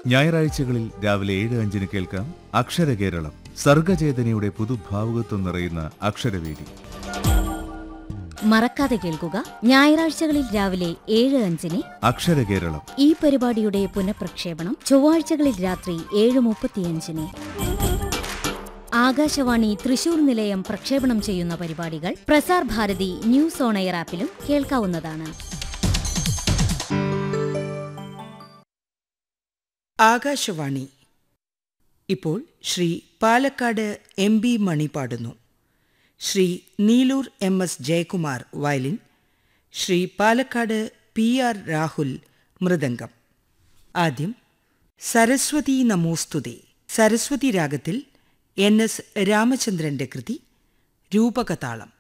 ഞായറാഴ്ചകളിൽ രാവിലെ ഏഴ് അഞ്ചിന് കേൾക്കാം അക്ഷരകേരളം സർഗചേതനയുടെ പുതുഭാവുകത്വം നിറയുന്ന അക്ഷരവേദി മറക്കാതെ കേൾക്കുക ഞായറാഴ്ചകളിൽ രാവിലെ ഏഴ് അഞ്ചിന് അക്ഷരകേരളം ഈ പരിപാടിയുടെ പുനഃപ്രക്ഷേപണം ചൊവ്വാഴ്ചകളിൽ രാത്രി ഏഴ് മുപ്പത്തിയഞ്ചിന് ആകാശവാണി തൃശൂർ നിലയം പ്രക്ഷേപണം ചെയ്യുന്ന പരിപാടികൾ Prasar Bharati news on air ആപ്പിലും കേൾക്കാവുന്നതാണ് ആകാശവാണി ഇപ്പോൾ ശ്രീ പാലക്കാട് എം ബി മണി പാടുന്നു Shri Neelur M S Jayakumar violin Shri Palakkad P R Rahul mridangam ആദ്യം സരസ്വതി നമോസ്തുതേ സരസ്വതി രാഗത്തിൽ എൻ എസ് രാമചന്ദ്രന്റെ കൃതി രൂപകതാളം